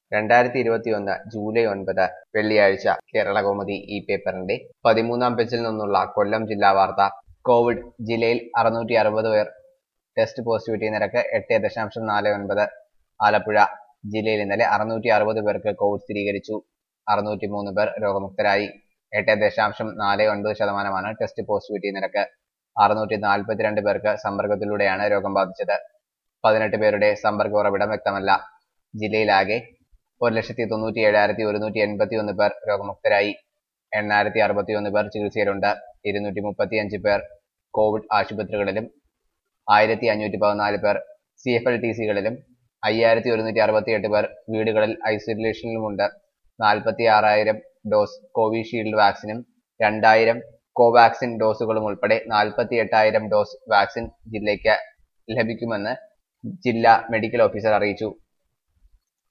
രണ്ടായിരത്തി ഇരുപത്തിയൊന്ന് ജൂലൈ ഒൻപത് വെള്ളിയാഴ്ച കേരളകൗമുദി ഈ പേപ്പറിന്റെ പതിമൂന്നാം പേജിൽ നിന്നുള്ള കൊല്ലം ജില്ലാ വാർത്ത കോവിഡ് ജില്ലയിൽ അറുന്നൂറ്റി അറുപത് പേർ ടെസ്റ്റ് പോസിറ്റിവിറ്റി നിരക്ക് എട്ട് ദശാംശം നാല് ഒൻപത് ആലപ്പുഴ ജില്ലയിൽ ഇന്നലെ അറുന്നൂറ്റി അറുപത് പേർക്ക് കോവിഡ് സ്ഥിരീകരിച്ചു അറുന്നൂറ്റി മൂന്ന് പേർ രോഗമുക്തരായി എട്ട് ദശാംശം നാല് ഒൻപത് ശതമാനമാണ് ടെസ്റ്റ് പോസിറ്റിവിറ്റി നിരക്ക് അറുന്നൂറ്റി നാൽപ്പത്തിരണ്ട് പേർക്ക് സമ്പർക്കത്തിലൂടെയാണ് രോഗം ബാധിച്ചത് പതിനെട്ട് പേരുടെ സമ്പർക്ക ഉറവിടം വ്യക്തമല്ല ജില്ലയിലാകെ ഒരു ലക്ഷത്തി തൊണ്ണൂറ്റി ഏഴായിരത്തി ഒരുന്നൂറ്റി എൺപത്തി ഒന്ന് പേർ രോഗമുക്തരായി എണ്ണായിരത്തി അറുപത്തി ഒന്ന് പേർ ചികിത്സയിലുണ്ട് ഇരുന്നൂറ്റി മുപ്പത്തി അഞ്ച് പേർ കോവിഡ് ആശുപത്രികളിലും ആയിരത്തി അഞ്ഞൂറ്റി പതിനാല് പേർ സി എഫ് എൽ ടി സികളിലും അയ്യായിരത്തി ഒരുന്നൂറ്റി അറുപത്തി എട്ട് പേർ വീടുകളിൽ ഐസൊലേഷനിലുമുണ്ട് നാൽപ്പത്തി ആറായിരം ഡോസ് കോവിഷീൽഡ് വാക്സിനും രണ്ടായിരം കോവാക്സിൻ ഡോസുകളും ഉൾപ്പെടെ നാൽപ്പത്തി എട്ടായിരം ഡോസ് വാക്സിൻ ജില്ലയ്ക്ക് ലഭിക്കുമെന്ന് ജില്ലാ മെഡിക്കൽ ഓഫീസർ അറിയിച്ചു